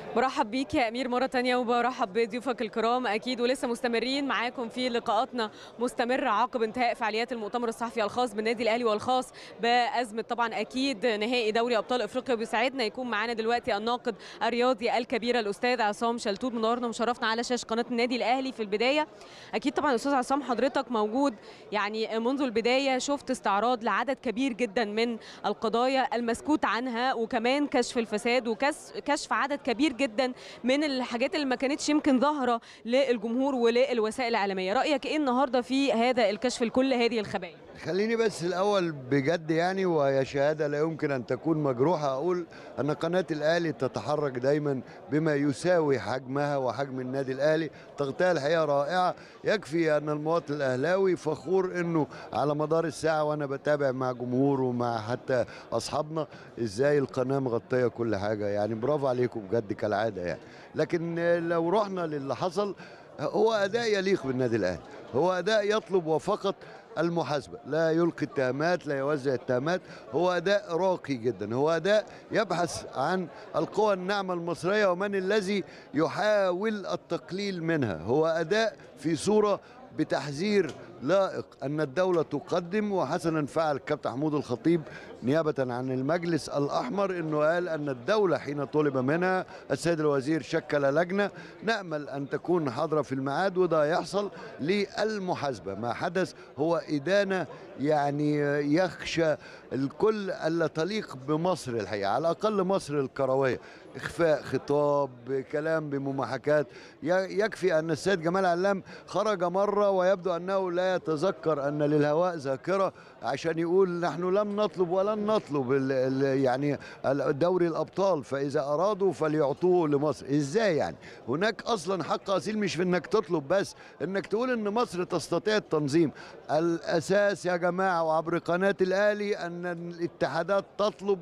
برحب بيك يا امير مره تانية وبرحب بضيوفك الكرام اكيد ولسه مستمرين معاكم في لقاءاتنا مستمره عقب انتهاء فعاليات المؤتمر الصحفي الخاص بالنادي الاهلي والخاص بازمه طبعا اكيد نهائي دوري ابطال افريقيا بيسعدنا يكون معانا دلوقتي الناقد الرياضي الكبير الاستاذ عصام شلتوت منورنا ومشرفنا على شاشه قناه النادي الاهلي في البدايه اكيد طبعا استاذ عصام حضرتك موجود يعني منذ البدايه شفت استعراض لعدد كبير جدا من القضايا المسكوت عنها وكمان كشف الفساد وكشف عدد كبير جدا من الحاجات اللي ما كانتش يمكن ظاهره للجمهور وللوسائل الاعلاميه رايك ايه النهارده في هذا الكشف لكل هذه الخبايا خليني بس الاول بجد يعني وهي شهاده لا يمكن ان تكون مجروحه اقول ان قناه الاهلي تتحرك دايما بما يساوي حجمها وحجم النادي الاهلي تغطيه الحقيقه رائعه يكفي ان المواطن الاهلاوي فخور انه على مدار الساعه وانا بتابع مع جمهور ومع حتى اصحابنا ازاي القناه مغطيه كل حاجه يعني برافو عليكم بجد كالعاده يعني لكن لو رحنا للي حصل هو اداء يليق بالنادي الاهلي هو اداء يطلب وفقط المحاسبة لا يلقي التهمات لا يوزع التهمات هو أداء راقي جدا هو أداء يبحث عن القوى الناعمة المصرية ومن الذي يحاول التقليل منها هو أداء في صورة بتحذير لائق أن الدولة تقدم وحسنا فعل كابتن حمود الخطيب نيابة عن المجلس الأحمر أنه قال أن الدولة حين طلب منها السيد الوزير شكل لجنة نأمل أن تكون حاضرة في الميعاد وده يحصل للمحاسبة ما حدث هو إدانة يعني يخشى الكل ألا تليق بمصر الحقيقة على الأقل مصر الكروية إخفاء خطاب كلام بمماحكات يكفي أن السيد جمال علام خرج مرة ويبدو أنه لا يتذكر أن للهواء ذاكرة عشان يقول نحن لم نطلب ولن نطلب ال ال يعني دوري الأبطال فإذا أرادوا فليعطوه لمصر إزاي يعني هناك أصلا حق أصيل مش في أنك تطلب بس أنك تقول أن مصر تستطيع التنظيم الأساس يا جماعة وعبر قناة الأهلي أن الاتحادات تطلب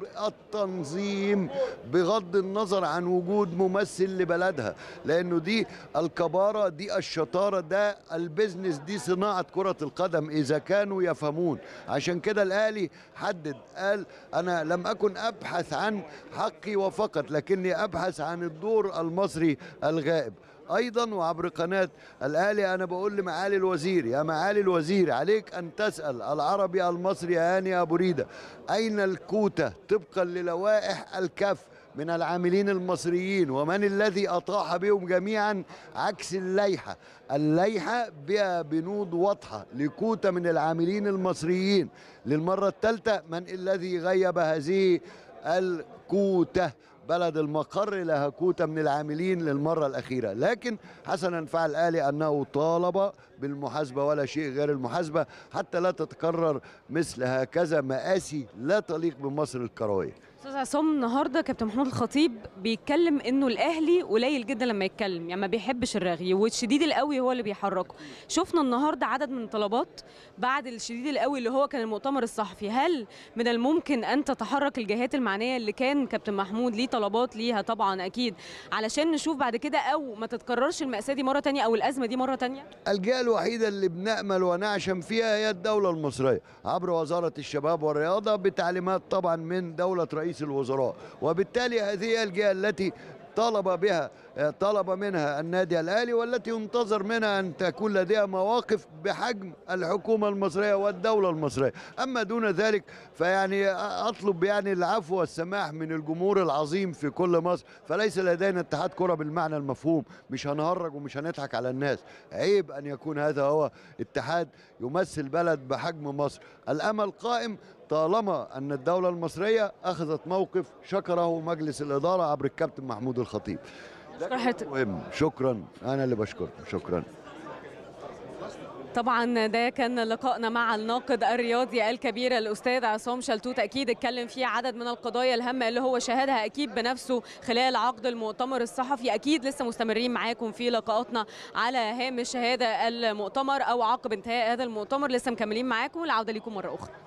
التنظيم بغض النظر عن وجود ممثل لبلدها لأنه دي الكبارة دي الشطارة ده البزنس دي صناعة كرة القدم إذا كانوا يفهمون عشان كده الأهلي حدد قال أنا لم أكن أبحث عن حقي وفقط لكني أبحث عن الدور المصري الغائب ايضا وعبر قناه الاهلي انا بقول لمعالي الوزير يا معالي الوزير عليك ان تسال العربي المصري هاني ابو ريده اين الكوته طبقا للوائح الكف من العاملين المصريين ومن الذي أطاح بهم جميعا عكس الليحة الليحة بها بنود واضحة لكوتة من العاملين المصريين للمرة الثالثة من الذي غيب هذه الكوتة بلد المقر لها كوتة من العاملين للمرة الأخيرة لكن حسنا فعل الأهلي أنه طالب بالمحاسبة ولا شيء غير المحاسبة حتى لا تتكرر مثل هكذا مآسي لا تليق بمصر الكروية استاذ عصام النهارده كابتن محمود الخطيب بيتكلم انه الاهلي قليل جدا لما يتكلم يعني ما بيحبش الرغي والشديد القوي هو اللي بيحركه شفنا النهارده عدد من الطلبات بعد الشديد القوي اللي هو كان المؤتمر الصحفي هل من الممكن ان تتحرك الجهات المعنيه اللي كان كابتن محمود ليه طلبات ليها طبعا اكيد علشان نشوف بعد كده او ما تتكررش المأساة دي مره تانية او الازمه دي مره تانية الجهه الوحيده اللي بنأمل ونعشم فيها هي الدوله المصريه عبر وزاره الشباب والرياضه بتعليمات طبعا من دوله رئيس الوزراء وبالتالي هذه الجهه التي طلب بها طلب منها النادي الاهلي والتي ينتظر منها ان تكون لديها مواقف بحجم الحكومه المصريه والدوله المصريه، اما دون ذلك فيعني اطلب يعني العفو والسماح من الجمهور العظيم في كل مصر، فليس لدينا اتحاد كره بالمعنى المفهوم، مش هنهرج ومش هنضحك على الناس، عيب ان يكون هذا هو اتحاد يمثل بلد بحجم مصر، الامل قائم طالما ان الدوله المصريه اخذت موقف شكره مجلس الاداره عبر الكابتن محمود الخطيب. مهم شكرا انا اللي بشكرك شكرا طبعا ده كان لقائنا مع الناقد الرياضي الكبير الاستاذ عصام شلتوت اكيد اتكلم فيه عدد من القضايا الهامه اللي هو شاهدها اكيد بنفسه خلال عقد المؤتمر الصحفي اكيد لسه مستمرين معاكم في لقاءاتنا على هامش هذا المؤتمر او عقب انتهاء هذا المؤتمر لسه مكملين معاكم العوده لكم مره اخرى